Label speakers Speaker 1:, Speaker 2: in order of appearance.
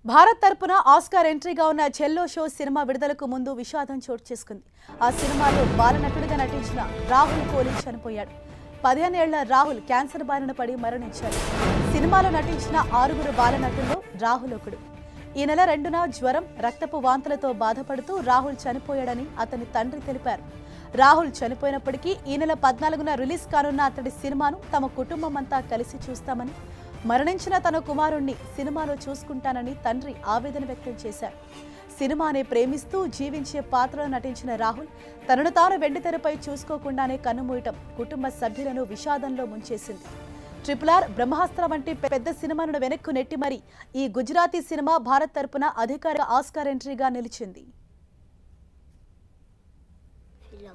Speaker 1: భారత్ తరపున ఆస్కార్ ఎంట్రీగా ఉన్న చెల్లో షో సినిమా విడుదలకు ముందు విషాదం చోటు చేసుకుంది ఆ సినిమాలో బాలనటుడిగా నటించిన రాహుల్ కోహ్లీ చనిపోయాడు పదిహేనేళ్ల రాహుల్ క్యాన్సర్ బారిన పడి మరణించాడు సినిమాలో నటించిన ఆరుగురు బాలనటుల్లో రాహుల్ ఒకడు ఈ నెల రెండున జ్వరం రక్తపు వాంతులతో బాధపడుతూ రాహుల్ చనిపోయాడని అతని తండ్రి తెలిపారు రాహుల్ చనిపోయినప్పటికీ ఈ నెల పద్నాలుగున రిలీజ్ కానున్న అతడి సినిమాను తమ కుటుంబం అంతా కలిసి చూస్తామని మరణించిన తన కుమారుణ్ణి సినిమాలో చూసుకుంటానని తండ్రి ఆవేదన వ్యక్తం చేశారు సినిమాని ప్రేమిస్తూ జీవించే పాత్రలో నటించిన రాహుల్ తనను తాను వెండితెరపై చూసుకోకుండానే కన్నుమూయటం కుటుంబ సభ్యులను విషాదంలో ముంచేసింది ట్రిపుల్ ఆర్ బ్రహ్మాస్త్ర వంటి పెద్ద సినిమాను వెనక్కు నెట్టి మరి ఈ గుజరాతీ సినిమా భారత్ తరపున అధికారిక ఆస్కార్ ఎంట్రీగా నిలిచింది